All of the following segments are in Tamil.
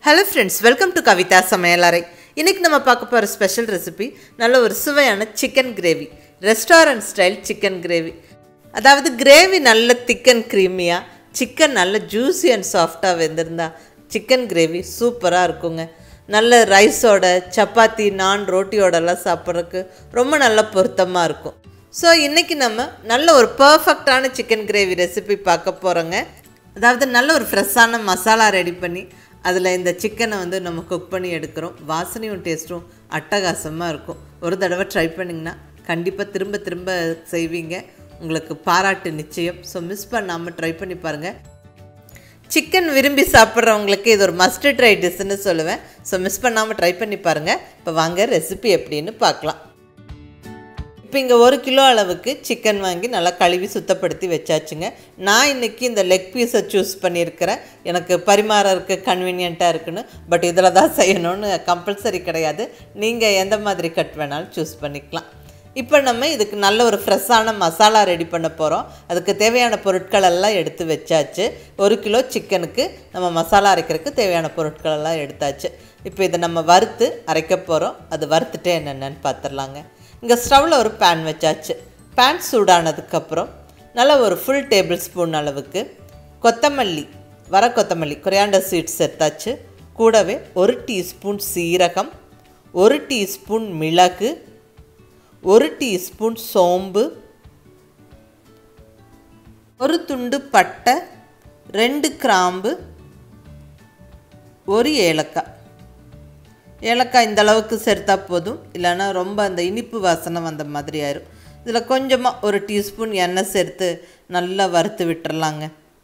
hello friends welcome to Kavitha சமையலறை இன்றைக்கி நம்ம பார்க்க போகிற ஸ்பெஷல் ரெசிபி நல்ல ஒரு சுவையான chicken gravy restaurant style chicken gravy அதாவது கிரேவி நல்ல திக்கன் க்ரீமியாக சிக்கன் நல்ல ஜூஸி அண்ட் சாஃப்டாக வெந்திருந்தா சிக்கன் கிரேவி சூப்பராக இருக்குங்க நல்ல ரைஸோட சப்பாத்தி நான் ரோட்டியோடலாம் சாப்பிட்றதுக்கு ரொம்ப நல்ல பொருத்தமாக இருக்கும் ஸோ இன்றைக்கி நம்ம நல்ல ஒரு பர்ஃபெக்டான சிக்கன் கிரேவி ரெசிபி பார்க்க போகிறோங்க அதாவது நல்ல ஒரு ஃப்ரெஷ்ஷான மசாலா ரெடி பண்ணி அதில் இந்த சிக்கனை வந்து நம்ம குக் பண்ணி எடுக்கிறோம் வாசனையும் டேஸ்ட்டும் அட்டகாசமாக இருக்கும் ஒரு தடவை ட்ரை பண்ணிங்கன்னா கண்டிப்பாக திரும்ப திரும்ப செய்வீங்க உங்களுக்கு பாராட்டு நிச்சயம் ஸோ மிஸ் பண்ணாமல் ட்ரை பண்ணி பாருங்கள் சிக்கன் விரும்பி சாப்பிட்றவங்களுக்கு இது ஒரு மஸ்ட் ட்ரை டிஷ்ஷுன்னு சொல்லுவேன் ஸோ மிஸ் பண்ணாமல் ட்ரை பண்ணி பாருங்கள் இப்போ வாங்க ரெசிபி எப்படின்னு பார்க்கலாம் இப்போ இங்கே ஒரு கிலோ அளவுக்கு சிக்கன் வாங்கி நல்லா கழுவி சுத்தப்படுத்தி வச்சாச்சுங்க நான் இன்றைக்கி இந்த லெக் பீஸை சூஸ் பண்ணியிருக்கிறேன் எனக்கு பரிமாறருக்கு கன்வீனியண்ட்டாக இருக்குன்னு பட் இதில் தான் செய்யணும்னு கம்பல்சரி கிடையாது நீங்கள் எந்த மாதிரி கட் வேணாலும் சூஸ் பண்ணிக்கலாம் இப்போ நம்ம இதுக்கு நல்ல ஒரு ஃப்ரெஷ்ஷான மசாலா ரெடி பண்ண போகிறோம் அதுக்கு தேவையான பொருட்கள் எல்லாம் எடுத்து வச்சாச்சு ஒரு கிலோ சிக்கனுக்கு நம்ம மசாலா அரைக்கிறதுக்கு தேவையான பொருட்கள் எல்லாம் எடுத்தாச்சு இப்போ இதை நம்ம வறுத்து அரைக்க போகிறோம் அது வறுத்துட்டு என்னென்னு பார்த்துடலாங்க இங்கே ஸ்டவ்வில் ஒரு பேன் வச்சாச்சு பேன் சூடானதுக்கப்புறம் நல்லா ஒரு ஃபுல் டேபிள் ஸ்பூன் அளவுக்கு கொத்தமல்லி வர கொத்தமல்லி கொரியாண்டர் சீட்ஸ் எடுத்தாச்சு கூடவே ஒரு டீஸ்பூன் சீரகம் ஒரு டீஸ்பூன் மிளகு ஒரு டீஸ்பூன் சோம்பு ஒரு துண்டு பட்டை ரெண்டு கிராம்பு ஒரு ஏலக்காய் ஏலக்காய் இந்த அளவுக்கு சேர்த்தா போதும் இல்லைன்னா ரொம்ப அந்த இனிப்பு வாசனை வந்த மாதிரி ஆயிரும் இதில் கொஞ்சமாக ஒரு டீஸ்பூன் எண்ணெய் சேர்த்து நல்லா வறுத்து விட்டுறலாங்க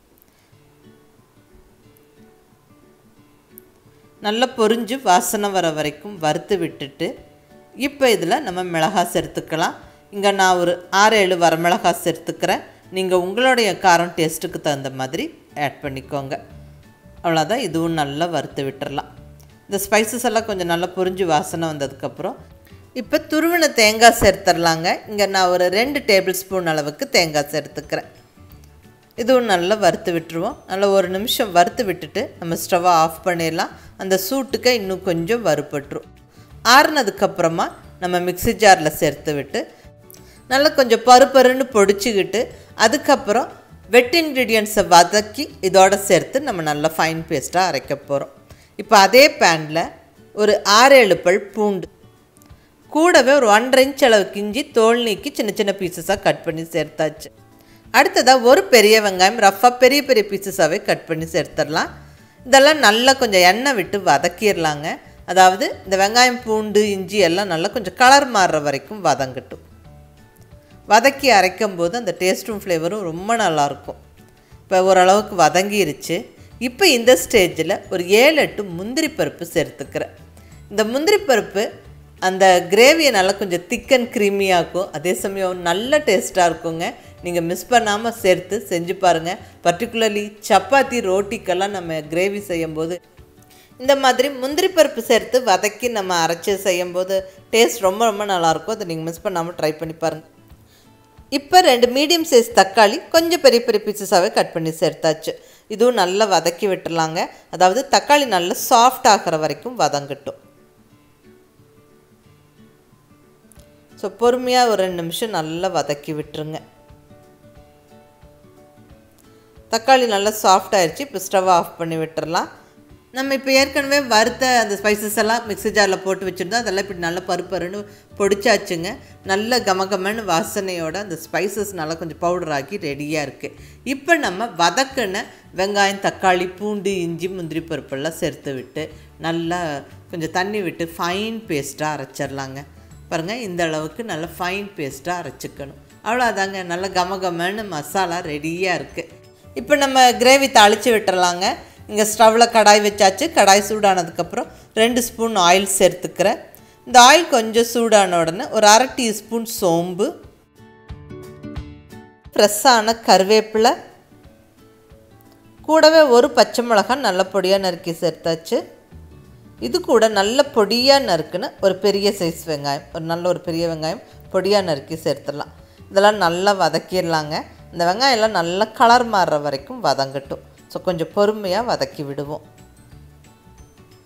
நல்லா பொரிஞ்சு வாசனை வர வரைக்கும் வறுத்து விட்டுட்டு இப்போ இதில் நம்ம மிளகாய் சேர்த்துக்கலாம் இங்கே நான் ஒரு ஆறு ஏழு வரமிளகாய் சேர்த்துக்கிறேன் நீங்கள் உங்களுடைய காரம் டேஸ்ட்டுக்கு தகுந்த மாதிரி ஆட் பண்ணிக்கோங்க அவ்வளோதான் இதுவும் நல்லா வறுத்து விட்டுறலாம் இந்த ஸ்பைசஸ் எல்லாம் கொஞ்சம் நல்லா பொரிஞ்சு வாசனை வந்ததுக்கப்புறம் இப்போ துருவின தேங்காய் சேர்த்துடலாங்க இங்கே நான் ஒரு ரெண்டு டேபிள் ஸ்பூன் அளவுக்கு தேங்காய் சேர்த்துக்கிறேன் இதுவும் நல்லா வறுத்து விட்டுருவோம் நல்லா ஒரு நிமிஷம் வறுத்து விட்டுட்டு நம்ம ஸ்டவ்வை ஆஃப் பண்ணிடலாம் அந்த சூட்டுக்கு இன்னும் கொஞ்சம் வறுபட்டுரும் ஆறுனதுக்கப்புறமா நம்ம மிக்சி ஜாரில் சேர்த்து விட்டு நல்லா கொஞ்சம் பருப்பருன்னு பொடிச்சிக்கிட்டு அதுக்கப்புறம் வெட் இன்க்ரீடியன்ஸை வதக்கி இதோட சேர்த்து நம்ம நல்லா ஃபைன் பேஸ்ட்டாக அரைக்க போகிறோம் இப்போ அதே பேனில் ஒரு ஆறு ஏழு பல் பூண்டு கூடவே ஒரு ஒன்றரை இன்ச் அளவுக்கு இஞ்சி தோல் நீக்கி சின்ன சின்ன பீசஸாக கட் பண்ணி சேர்த்தாச்சு அடுத்ததாக ஒரு பெரிய வெங்காயம் ரஃப்பாக பெரிய பெரிய பீசஸாகவே கட் பண்ணி சேர்த்துடலாம் இதெல்லாம் நல்லா கொஞ்சம் எண்ணெய் விட்டு வதக்கிடலாங்க அதாவது இந்த வெங்காயம் பூண்டு இஞ்சி எல்லாம் நல்லா கொஞ்சம் கலர் மாறுற வரைக்கும் வதங்கட்டும் வதக்கி அரைக்கும் போது அந்த டேஸ்ட்டும் ஃப்ளேவரும் ரொம்ப நல்லாயிருக்கும் இப்போ ஓரளவுக்கு வதங்கிருச்சு இப்போ இந்த ஸ்டேஜில் ஒரு ஏழு எட்டு முந்திரி பருப்பு சேர்த்துக்கிறேன் இந்த முந்திரி பருப்பு அந்த கிரேவியை நல்லா கொஞ்சம் திக்கன் க்ரீமியாக்கும் அதே சமயம் நல்ல டேஸ்ட்டாக இருக்குங்க நீங்கள் மிஸ் பண்ணாமல் சேர்த்து செஞ்சு பாருங்கள் பர்டிகுலர்லி சப்பாத்தி ரோட்டிக்கெல்லாம் நம்ம கிரேவி செய்யும்போது இந்த மாதிரி முந்திரி பருப்பு சேர்த்து வதக்கி நம்ம அரைச்சி செய்யும்போது டேஸ்ட் ரொம்ப ரொம்ப நல்லாயிருக்கும் அதை நீங்கள் மிஸ் பண்ணாமல் ட்ரை பண்ணி பாருங்கள் இப்போ ரெண்டு மீடியம் சைஸ் தக்காளி கொஞ்சம் பெரிய பெரிய பீசஸாகவே கட் பண்ணி சேர்த்தாச்சு இதுவும் நல்லா வதக்கி விட்டுறலாங்க அதாவது தக்காளி நல்லா சாஃப்ட் ஆகிற வரைக்கும் வதங்கட்டும் ஸோ பொறுமையாக ஒரு ரெண்டு நிமிஷம் நல்லா வதக்கி விட்டுருங்க தக்காளி நல்லா சாஃப்ட் ஆயிடுச்சு இப்போ ஸ்டவ் ஆஃப் பண்ணி விட்டுறலாம் நம்ம இப்போ ஏற்கனவே வறுத்த அந்த ஸ்பைசஸ் எல்லாம் மிக்ஸி ஜாரில் போட்டு வச்சுருந்தோம் அதெல்லாம் இப்படி நல்லா பருப்பருன்னு பொடிச்சாச்சுங்க நல்ல கமகமன்னு வாசனையோட அந்த ஸ்பைசஸ் நல்லா கொஞ்சம் பவுடர் ஆக்கி ரெடியாக இருக்குது இப்போ நம்ம வதக்கின வெங்காயம் தக்காளி பூண்டு இஞ்சி முந்திரி பருப்பெல்லாம் சேர்த்து விட்டு நல்லா கொஞ்சம் தண்ணி விட்டு ஃபைன் பேஸ்ட்டாக அரைச்சிடலாங்க பாருங்கள் இந்த அளவுக்கு நல்லா ஃபைன் பேஸ்ட்டாக அரைச்சிக்கணும் அவ்வளோதாங்க நல்லா கமகமன்னு மசாலா ரெடியாக இருக்குது இப்போ நம்ம கிரேவி தாளித்து விட்டுறலாங்க இங்கே ஸ்டவ்வில் கடாய் வச்சாச்சு கடாய் சூடானதுக்கப்புறம் ரெண்டு ஸ்பூன் ஆயில் சேர்த்துக்கிறேன் இந்த ஆயில் கொஞ்சம் சூடான உடனே ஒரு அரை டீஸ்பூன் சோம்பு ஃப்ரெஷ்ஷான கருவேப்பிலை கூடவே ஒரு பச்சை மிளகாய் நல்ல பொடியாக நறுக்கி சேர்த்தாச்சு இது கூட நல்ல பொடியாக நறுக்குன்னு ஒரு பெரிய சைஸ் வெங்காயம் ஒரு நல்ல ஒரு பெரிய வெங்காயம் பொடியாக நறுக்கி சேர்த்துடலாம் இதெல்லாம் நல்லா வதக்கிடலாங்க இந்த வெங்காயம் எல்லாம் நல்லா கலர் மாறுற வரைக்கும் வதங்கட்டும் ஸோ கொஞ்சம் பொறுமையாக வதக்கி விடுவோம்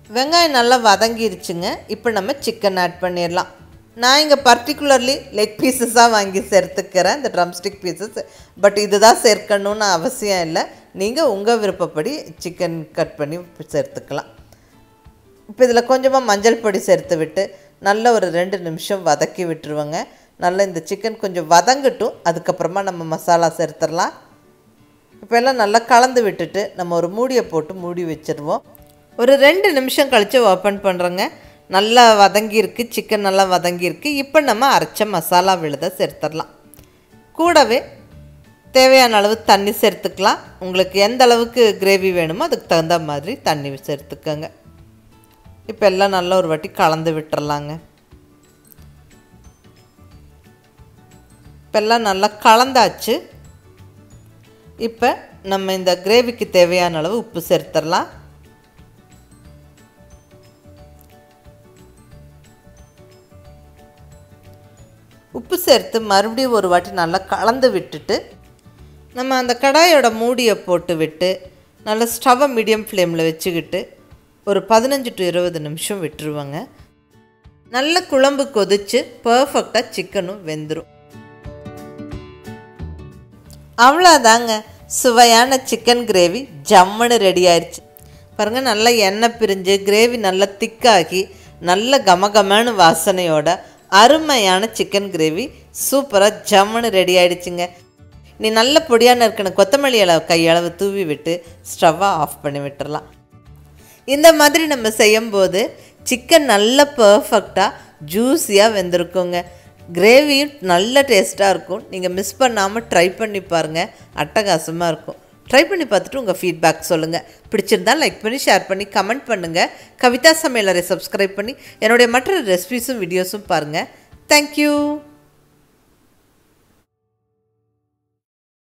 வெங்காயம் நல்லா வதங்கிருச்சுங்க இப்போ நம்ம சிக்கன் ஆட் பண்ணிடலாம் நான் இங்கே பர்டிகுலர்லி லெக் பீசஸாக வாங்கி சேர்த்துக்கிறேன் இந்த ட்ரம்ஸ்டிக் பீசஸ் பட் இதுதான் சேர்க்கணும்னு அவசியம் இல்லை நீங்கள் உங்கள் விருப்பப்படி சிக்கன் கட் பண்ணி சேர்த்துக்கலாம் இப்போ இதில் கொஞ்சமாக மஞ்சள் பொடி சேர்த்து விட்டு நல்ல ஒரு ரெண்டு நிமிஷம் வதக்கி விட்டுருவோங்க நல்லா இந்த சிக்கன் கொஞ்சம் வதங்கட்டும் அதுக்கப்புறமா நம்ம மசாலா சேர்த்துடலாம் இப்போ எல்லாம் நல்லா கலந்து விட்டுட்டு நம்ம ஒரு மூடியை போட்டு மூடி வச்சிருவோம் ஒரு ரெண்டு நிமிஷம் கழித்து ஓப்பன் பண்ணுறோங்க நல்லா வதங்கியிருக்கு சிக்கன் நல்லா வதங்கியிருக்கு இப்போ நம்ம அரைச்ச மசாலா விழுத சேர்த்துடலாம் கூடவே தேவையான அளவு தண்ணி சேர்த்துக்கலாம் உங்களுக்கு எந்த அளவுக்கு கிரேவி வேணுமோ அதுக்கு தகுந்த மாதிரி தண்ணி சேர்த்துக்கோங்க இப்போ எல்லாம் நல்லா ஒரு வாட்டி கலந்து விட்டுறலாங்க இப்போ எல்லாம் நல்லா கலந்தாச்சு இப்போ நம்ம இந்த கிரேவிக்கு தேவையான அளவு உப்பு சேர்த்துடலாம் உப்பு சேர்த்து மறுபடியும் ஒரு வாட்டி நல்லா கலந்து விட்டுட்டு நம்ம அந்த கடாயோட மூடியை போட்டு விட்டு நல்லா ஸ்டவ்வை மீடியம் ஃப்ளேமில் வச்சுக்கிட்டு ஒரு பதினஞ்சு டு இருபது நிமிஷம் விட்டுருவாங்க நல்ல குழம்பு கொதித்து பர்ஃபெக்டாக சிக்கனும் வெந்துடும் அவ்வளோதாங்க சுவையான சிக்கன் கிரேவி ஜம்முன்னு ரெடி ஆயிடுச்சு பாருங்கள் நல்லா எண்ணெய் பிரிஞ்சு கிரேவி நல்லா திக்காகி நல்ல கமகமான வாசனையோட அருமையான சிக்கன் கிரேவி சூப்பராக ஜம்முன்னு ரெடி ஆயிடுச்சுங்க நீ நல்ல பொடியான இருக்கணும் கொத்தமல்லி அளவு கையளவு தூவி விட்டு ஸ்டவ்வை ஆஃப் பண்ணி விட்டுறலாம் இந்த மாதிரி நம்ம செய்யும்போது சிக்கன் நல்ல பர்ஃபெக்டாக ஜூஸியாக வெந்திருக்குங்க கிரேவியும் நல்ல டேஸ்ட்டாக இருக்கும் நீங்கள் மிஸ் பண்ணாமல் ட்ரை பண்ணி பாருங்கள் அட்டகாசமாக இருக்கும் ட்ரை பண்ணி பார்த்துட்டு உங்கள் ஃபீட்பேக் சொல்லுங்கள் பிடிச்சிருந்தா லைக் பண்ணி ஷேர் பண்ணி கமெண்ட் பண்ணுங்கள் கவிதா சமையலரை சப்ஸ்கிரைப் பண்ணி என்னுடைய மற்ற ரெசிபிஸும் வீடியோஸும் பாருங்கள் தேங்க்யூ